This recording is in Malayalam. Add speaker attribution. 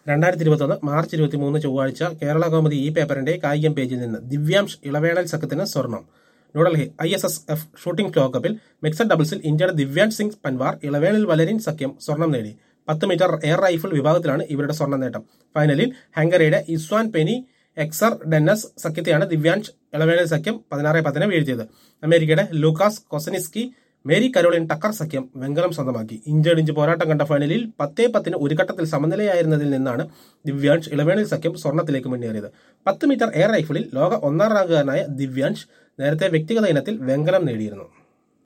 Speaker 1: രണ്ടായിരത്തി ഇരുപത്തൊന്ന് മാർച്ച് ഇരുപത്തി മൂന്ന് ചൊവ്വാഴ്ച കേരള കൗമുദി ഈ പേപ്പറിന്റെ കായികം പേജിൽ നിന്ന് ദിവ്യാംശ് ഇളവേണൽ സഖ്യത്തിന് സ്വർണം New Delhi I S S F shooting ലോകകപ്പിൽ മിക്സഡ് ഡബിൾസിൽ ഇന്ത്യയുടെ ദിവ്യാൻഷ് സിംഗ് പൻവാർ ഇളവേണിൽ വലരിൻ സഖ്യം സ്വർണം നേടി പത്ത് മീറ്റർ എയർ റൈഫിൾ വിഭാഗത്തിലാണ് ഇവരുടെ സ്വർണ്ണ നേട്ടം ഫൈനലിൽ ഹംഗറിയുടെ ഇസ്വാൻ പെനി എക്സർ ഡെന്നസ് സഖ്യത്തെയാണ് ദിവ്യാൻഷ് ഇളവേണിൽ സഖ്യം പതിനാറ് പതിന് വീഴ്ത്തിയത് അമേരിക്കയുടെ Lucas Kozeniesky Mary Carolyn Tucker സഖ്യം വെങ്കലം സ്വന്തമാക്കി ഇഞ്ചടിഞ്ച് പോരാട്ടം കണ്ട ഫൈനലിൽ പത്തേ പത്തിന് ഒരു ഘട്ടത്തിൽ സമനിലയായിരുന്നതിൽ നിന്നാണ് ദിവ്യാൻഷ് ഇളവേണിൽ സഖ്യം സ്വർണത്തിലേക്ക് മുന്നേറിയത് പത്ത് മീറ്റർ എയർ റൈഫിളിൽ ലോക ഒന്നാം റാങ്കുകാരനായ ദിവ്യാൻഷ് നേരത്തെ വ്യക്തിഗത ഇനത്തിൽ വെങ്കലം നേടിയിരുന്നു